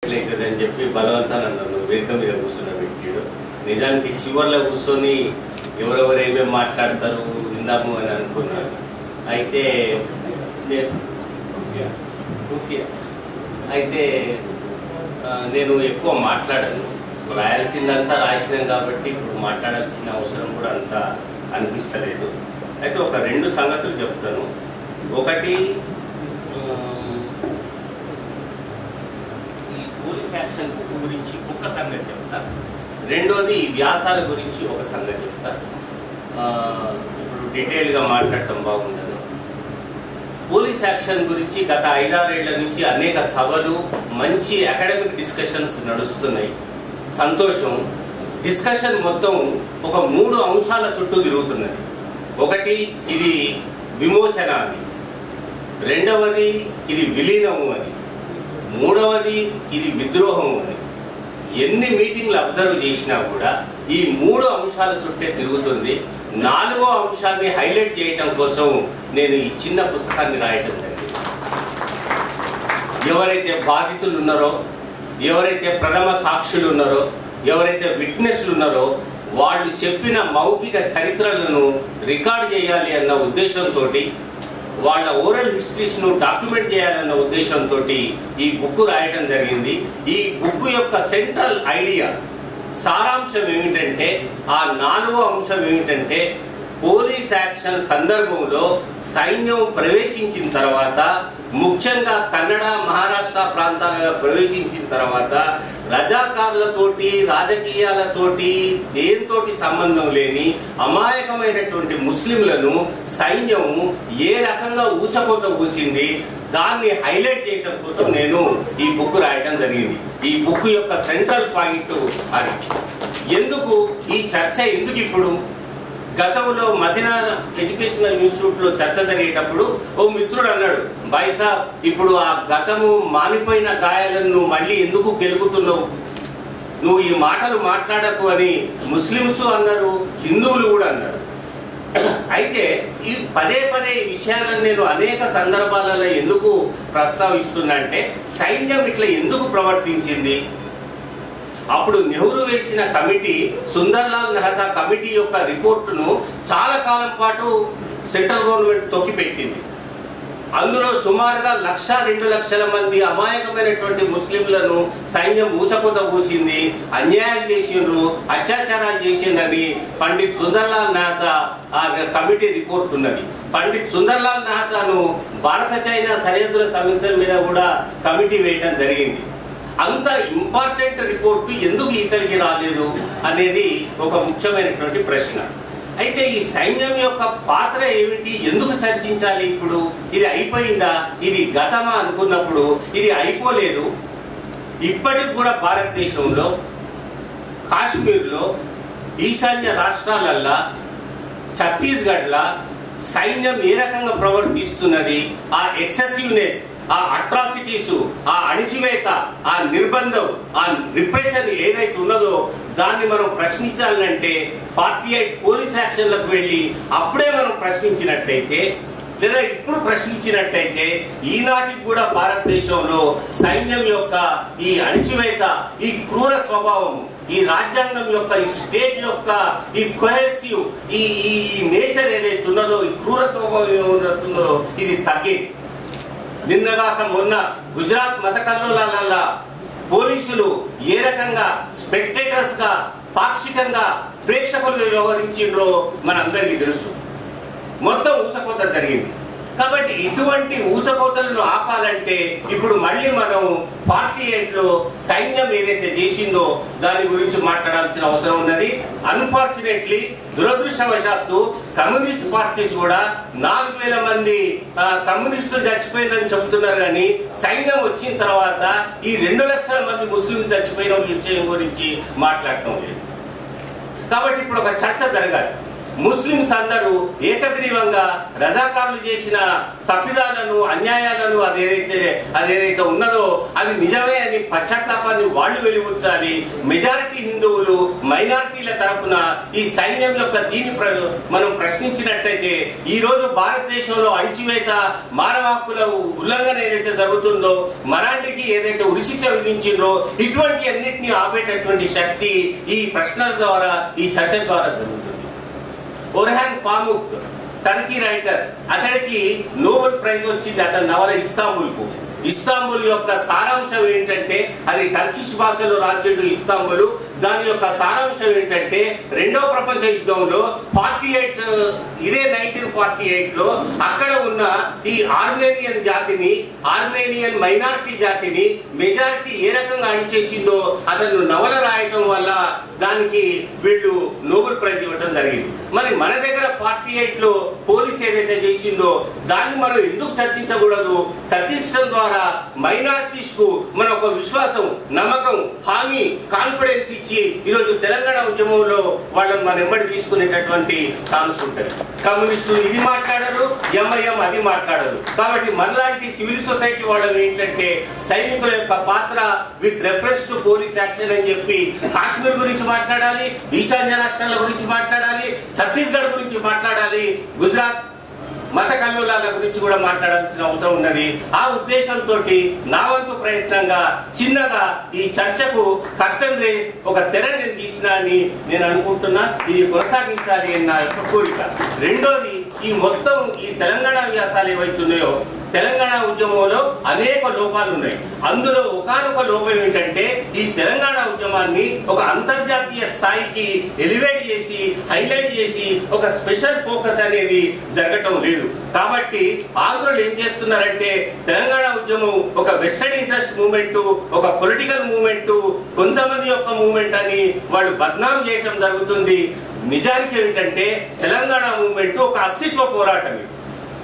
అవుతుంది అని చెప్పి బలవంతాన్ని నన్ను వేదిక మీద కూర్చున్న వ్యక్తిడు నిజానికి చివర్లో కూర్చొని ఎవరెవరు ఏమేమి మాట్లాడతారు విందాము అని అనుకున్నాను అయితే నేను ఓకే. అయితే ఆ, నేను ఎక్కువ మాట్లాడను రాయాల్సిందంతా రాసినాం కాబట్టి ఇప్పుడు మాట్లాడాల్సిన అవసరం కూడా అంత అనిపిస్తలేదు అయితే ఒక రెండు సంగతులు చెప్తాను ఒకటి ఆ, ఈ పోలీస్ యాక్షన్ బుక్ గురించి ఒక సంగతి చెప్తా రెండోది ఈ వ్యాసాల గురించి ఒక సంగతి చెప్తా ఆ, ఇప్పుడు డీటెయిల్గా మాట్లాడటం బాగుండదు పోలీస్ యాక్షన్ గురించి గత ఐదారేళ్ల నుంచి అనేక సభలు మంచి అకాడమిక్ డిస్కషన్స్ నడుస్తున్నాయి సంతోషం డిస్కషన్ మొత్తం ఒక మూడు అంశాల చుట్టూ తిరుగుతున్నది ఒకటి ఇది విమోచన అని రెండవది ఇది విలీనము అని మూడవది ఇది విద్రోహం అని ఎన్ని మీటింగ్లు అబ్జర్వ్ చేసినా కూడా ఈ మూడు అంశాల చుట్టే తిరుగుతుంది నాలుగో అంశాన్ని హైలైట్ చేయటం కోసం నేను ఈ చిన్న పుస్తకాన్ని రాయటం జరిగింది ఎవరైతే బాధితులు ఉన్నారో ఎవరైతే ప్రథమ సాక్షులు ఉన్నారో ఎవరైతే విట్నెస్లు ఉన్నారో వాళ్ళు చెప్పిన మౌఖిక చరిత్రలను రికార్డ్ చేయాలి అన్న ఉద్దేశంతో వాళ్ళ ఓరల్ హిస్టరీస్ను డాక్యుమెంట్ చేయాలన్న ఉద్దేశంతో ఈ బుక్ రాయటం జరిగింది ఈ బుక్ యొక్క సెంట్రల్ ఐడియా సారాంశం ఏమిటంటే ఆ నాలుగో అంశం ఏమిటంటే పోలీస్ యాక్షన్ సందర్భంలో సైన్యం ప్రవేశించిన తర్వాత ముఖ్యంగా కన్నడ మహారాష్ట్ర ప్రాంతాలలో ప్రవేశించిన తర్వాత రజాకారులతోటి రాజకీయాలతోటి దేనితోటి సంబంధం లేని అమాయకమైనటువంటి ముస్లింలను సైన్యం ఏ రకంగా ఊచకొత ఊసింది దాన్ని హైలైట్ చేయడం కోసం నేను ఈ బుక్ రాయటం జరిగింది ఈ బుక్ యొక్క సెంట్రల్ పాయింట్ అది ఎందుకు ఈ చర్చ ఎందుకు ఇప్పుడు గతంలో మదినా ఎడ్యుకేషనల్ ఇన్స్టిట్యూట్లో చర్చ జరిగేటప్పుడు ఓ మిత్రుడు అన్నాడు బైసా ఇప్పుడు ఆ గతము మానిపోయిన గాయాలను నువ్వు మళ్ళీ ఎందుకు గెలుపుతున్నావు నువ్వు ఈ మాటలు మాట్లాడకు అని ముస్లిమ్స్ అన్నారు హిందువులు కూడా అన్నారు అయితే ఈ పదే పదే ఈ విషయాలను నేను అనేక సందర్భాలలో ఎందుకు ప్రస్తావిస్తున్నా అంటే సైన్యం ఇట్లా ఎందుకు ప్రవర్తించింది అప్పుడు నెహ్రూ వేసిన కమిటీ సుందర్లాల్ మెహతా కమిటీ యొక్క రిపోర్టును చాలా కాలం పాటు సెంట్రల్ గవర్నమెంట్ తొక్కిపెట్టింది అందులో సుమారుగా లక్ష రెండు లక్షల మంది అమాయకమైనటువంటి ముస్లింలను సైన్యం ఊచకొత ఊసింది అన్యాయం చేసిండ్రు అత్యాచారాలు చేసిందని పండిత్ సుందర్లాల్ మెహతా ఆ కమిటీ రిపోర్ట్ ఉన్నది పండిత్ సుందర్లాల్ మెహతాను భారత చైనా సరిహద్దుల సమస్యల మీద కూడా కమిటీ వేయడం జరిగింది అంత ఇంపార్టెంట్ రిపోర్టు ఎందుకు ఇతనికి రాలేదు అనేది ఒక ముఖ్యమైనటువంటి ప్రశ్న అయితే ఈ సైన్యం యొక్క పాత్ర ఏమిటి ఎందుకు చర్చించాలి ఇప్పుడు ఇది అయిపోయిందా ఇది గతమా అనుకున్నప్పుడు ఇది అయిపోలేదు ఇప్పటికి కూడా భారతదేశంలో కాశ్మీర్లో ఈశాన్య రాష్ట్రాలల్లా ఛత్తీస్గఢ్లా సైన్యం ఏ రకంగా ప్రవర్తిస్తున్నది ఆ ఎక్సెసివ్నెస్ ఆ అట్రాసిటీస్ ఆ అణిచివేత ఆ నిర్బంధం ఆ రిప్రెషన్ ఏదైతే ఉన్నదో దాన్ని మనం ప్రశ్నించాలంటే ఫార్టీ ఎయిట్ పోలీస్ యాక్షన్లకు వెళ్ళి అప్పుడే మనం ప్రశ్నించినట్టయితే లేదా ఇప్పుడు ప్రశ్నించినట్టయితే ఈనాటికి కూడా భారతదేశంలో సైన్యం యొక్క ఈ అణిచివేత ఈ క్రూర స్వభావం ఈ రాజ్యాంగం యొక్క ఈ స్టేట్ యొక్క ఈ కొహెసివ్ ఈ ఈ నేచర్ ఏదైతే ఉన్నదో ఈ క్రూర స్వభావం ఏమున్నదో ఇది తగ్గేది నిన్నగాక మొన్న గుజరాత్ మత కల్లోలాల పోలీసులు ఏ రకంగా స్పెక్టేటర్స్ గా పాక్షికంగా ప్రేక్షకులుగా వ్యవహరించిండ్రో మనందరికీ తెలుసు మొత్తం ఊచకోత జరిగింది కాబట్టి ఇటువంటి ఊచకోతలను ఆపాలంటే ఇప్పుడు మళ్ళీ మనం ఫార్టీ ఎయిట్లో సైన్యం ఏదైతే చేసిందో దాని గురించి మాట్లాడాల్సిన అవసరం ఉన్నది అన్ఫార్చునేట్లీ దురదృష్టవశాత్తు కమ్యూనిస్ట్ పార్టీస్ కూడా నాలుగు వేల మంది ఆ, కమ్యూనిస్టులు చచ్చిపోయినారని చెబుతున్నారు కానీ సైన్యం వచ్చిన తర్వాత ఈ రెండు లక్షల మంది ముస్లింలు చచ్చిపోయిన విషయం గురించి మాట్లాడటం లేదు కాబట్టి ఇప్పుడు ఒక చర్చ జరగాలి ముస్లిమ్స్ అందరూ ఏకగ్రీవంగా రజాకారులు చేసిన తప్పిదాలను అన్యాయాలను అదేదైతే అదేదైతే ఉన్నదో అది నిజమే అని పశ్చాత్తాపాన్ని వాళ్ళు వెలిబుచ్చాలి మెజారిటీ హిందువులు మైనారిటీల తరపున ఈ సైన్యం యొక్క దీన్ని ప్ర- మనం ప్రశ్నించినట్టయితే ఈ రోజు భారతదేశంలో అణిచివేత మానవ హక్కుల ఉల్లంఘన ఏదైతే జరుగుతుందో మరాఠీకి ఏదైతే ఉరిశిక్ష విధించిందో ఇటువంటి అన్నిటిని ఆపేటటువంటి శక్తి ఈ ప్రశ్నల ద్వారా ఈ చర్చ ద్వారా జరుగుతుంది ఒర్హాన్ పాముక్ టర్కీ రైటర్ అతడికి నోబెల్ ప్రైజ్ వచ్చింది అతని నవల ఇస్తాంబుల్కు ఇస్తాంబుల్ యొక్క సారాంశం ఏంటంటే అది టర్కిష్ భాషలో రాసేడు ఇస్తాంబుల్ దాని యొక్క సారాంశం ఏంటంటే రెండో ప్రపంచ యుద్ధంలో ఫార్టీ ఎయిట్ ఇదే నైన్టీన్ ఫార్టీ ఎయిట్ లో అక్కడ ఉన్న ఈ ఆర్మేనియన్ జాతిని ఆర్మేనియన్ మైనారిటీ జాతిని మెజారిటీ ఏ రకంగా అణిచేసిందో అతను నవల రాయటం వల్ల దానికి వీళ్ళు నోబెల్ ప్రైజ్ ఇవ్వడం జరిగింది మరి మన దగ్గర ఫార్టీ ఎయిట్ లో పోలీస్ ఏదైతే చేసిందో దాన్ని మనం ఎందుకు చర్చించకూడదు చర్చించడం ద్వారా మైనారిటీస్ కు మన ఒక విశ్వాసం నమ్మకం హామీ కాన్ఫిడెన్స్ ఇచ్చి ఈరోజు తెలంగాణ ఉద్యమంలో వాళ్ళని మన వెంబడి తీసుకునేటటువంటి ఛాన్స్ ఉంటుంది కమ్యూనిస్టులు ఇది మాట్లాడరు ఎంఐఎం అది మాట్లాడరు కాబట్టి మనలాంటి సివిల్ సొసైటీ వాళ్ళని ఏంటంటే సైనికుల యొక్క పాత్ర with reference to police action అని చెప్పి కాశ్మీర్ గురించి మాట్లాడాలి ఈశాన్య రాష్ట్రాల గురించి మాట్లాడాలి ఛత్తీస్గఢ్ గురించి మాట్లాడాలి గుజరాత్ మత కల్లోలాల గురించి కూడా మాట్లాడాల్సిన అవసరం ఉన్నది ఆ ఉద్దేశంతో నా వంతు ప్రయత్నంగా చిన్నగా ఈ చర్చకు కర్టన్ రేస్ ఒక తెర నేను తీసిన అని నేను అనుకుంటున్నా ఇది కొనసాగించాలి అని నా యొక్క కోరిక రెండోది ఈ మొత్తం ఈ తెలంగాణ వ్యాసాలు ఏవైతున్నాయో తెలంగాణ ఉద్యమంలో అనేక లోపాలు ఉన్నాయి అందులో ఒకనొక లోపం ఏంటంటే ఈ తెలంగాణ ఉద్యమాన్ని ఒక అంతర్జాతీయ స్థాయికి ఎలివేట్ చేసి హైలైట్ చేసి ఒక స్పెషల్ ఫోకస్ అనేది జరగటం లేదు కాబట్టి ఆంధ్రులు ఏం చేస్తున్నారంటే తెలంగాణ ఉద్యమం ఒక వెస్టర్న్ ఇంట్రెస్ట్ మూవ్మెంట్ ఒక పొలిటికల్ మూవ్మెంట్ కొంతమంది యొక్క మూవ్మెంట్ అని వాళ్ళు బద్నాం చేయటం జరుగుతుంది నిజానికి ఏమిటంటే తెలంగాణ మూవ్మెంట్ ఒక అస్తిత్వ పోరాటం ఇది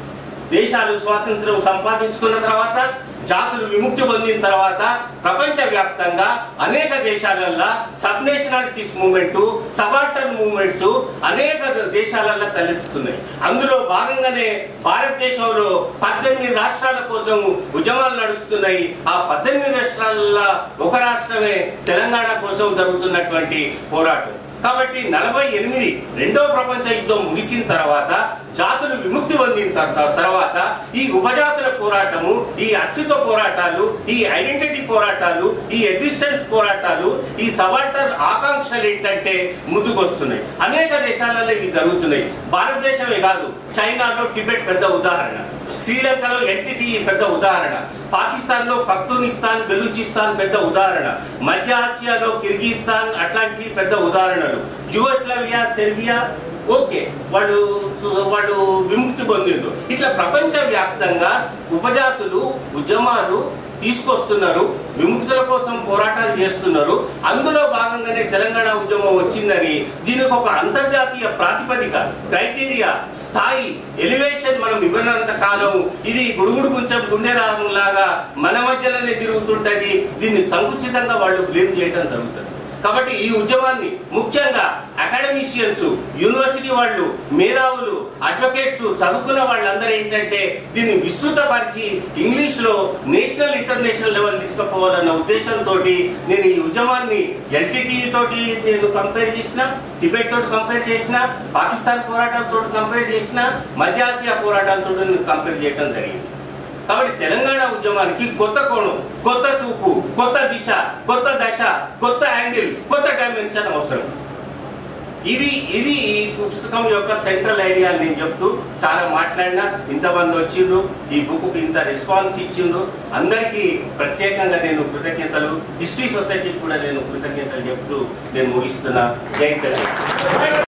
దేశాలు స్వాతంత్రం సంపాదించుకున్న తర్వాత జాతులు విముక్తి పొందిన తర్వాత ప్రపంచ వ్యాప్తంగా అనేక దేశాలల్లో sub nationalities movement subaltern movements అనేక దేశాలల్లో తలెత్తుతున్నాయి అందులో భాగంగానే భారతదేశంలో పద్దెనిమిది రాష్ట్రాల కోసం ఉద్యమాలు నడుస్తున్నాయి ఆ పద్దెనిమిది రాష్ట్రాలలో ఒక రాష్ట్రమే తెలంగాణ కోసం జరుగుతున్నటువంటి పోరాటం కాబట్టి నలభై ఎనిమిది రెండవ ప్రపంచ యుద్ధం ముగిసిన తర్వాత జాతులు విముక్తి పొందిన తర్వా- తర్వాత ఈ ఉపజాతుల పోరాటము ఈ అస్తిత్వ పోరాటాలు ఈ ఐడెంటిటీ పోరాటాలు ఈ ఎగ్జిస్టెన్స్ పోరాటాలు ఈ సబాల్టర్ ఆకాంక్షలు ఏంటంటే ముందుకొస్తున్నాయి అనేక దేశాలలో ఇవి జరుగుతున్నాయి భారతదేశమే కాదు చైనాలో టిబెట్ పెద్ద ఉదాహరణ శ్రీలంకలో ఎన్టీటీ పెద్ద ఉదాహరణ పాకిస్తాన్ లో ఫక్తూనిస్తాన్ బెలూచిస్తాన్ పెద్ద ఉదాహరణ మధ్య ఆసియాలో కిర్గిస్తాన్ అట్లాంటివి పెద్ద ఉదాహరణలు యుగోస్లావియా సెర్బియా ఓకే వాళ్ళు వాళ్ళు విముక్తి పొందిండ్రు ఇట్లా ప్రపంచ వ్యాప్తంగా ఉపజాతులు ఉద్యమాలు తీసుకొస్తున్నారు విముక్తుల కోసం పోరాటాలు చేస్తున్నారు అందులో భాగంగానే తెలంగాణ ఉద్యమం వచ్చిందని దీనికి ఒక అంతర్జాతీయ ప్రాతిపదిక క్రైటీరియా స్థాయి ఎలివేషన్ మనం ఇవ్వనంత కాలం ఇది గుడుగుడు కొంచెం గుండెరాగం లాగా మన మధ్యలోనే తిరుగుతుంటది దీన్ని సంకుచితంగా వాళ్ళు బ్లేమ్ చేయడం జరుగుతుంది కాబట్టి ఈ ఉద్యమాన్ని ముఖ్యంగా అకాడమిషియన్స్ యూనివర్సిటీ వాళ్ళు మేధావులు అడ్వకేట్స్ చదువుకున్న వాళ్ళందరూ ఏంటంటే దీన్ని విస్తృతపరిచి ఇంగ్లీష్ లో నేషనల్ ఇంటర్నేషనల్ లెవెల్ తీసుకుపోవాలన్న ఉద్దేశంతో నేను ఈ ఉద్యమాన్ని ఎల్టీటీ తోటి నేను కంపేర్ చేసిన టిబెట్ తోటి కంపేర్ చేసిన పాకిస్తాన్ పోరాటాలతో కంపేర్ చేసిన మధ్య ఆసియా పోరాటాలతో నేను కంపేర్ చేయడం జరిగింది కాబట్టి తెలంగాణ ఉద్యమానికి కొత్త కోణం కొత్త చూపు కొత్త దిశ కొత్త దశ కొత్త యాంగిల్ కొత్త డైమెన్షన్ అవసరం ఇది ఇది ఈ పుస్తకం యొక్క సెంట్రల్ ఐడియా అని నేను చెప్తూ చాలా మాట్లాడినా ఇంతమంది వచ్చిండ్రు ఈ బుక్కి ఇంత రెస్పాన్స్ ఇచ్చిండ్రు అందరికీ ప్రత్యేకంగా నేను కృతజ్ఞతలు హిస్టరీ సొసైటీకి కూడా నేను కృతజ్ఞతలు చెప్తూ నేను ముగిస్తున్నా జై తెలంగాణ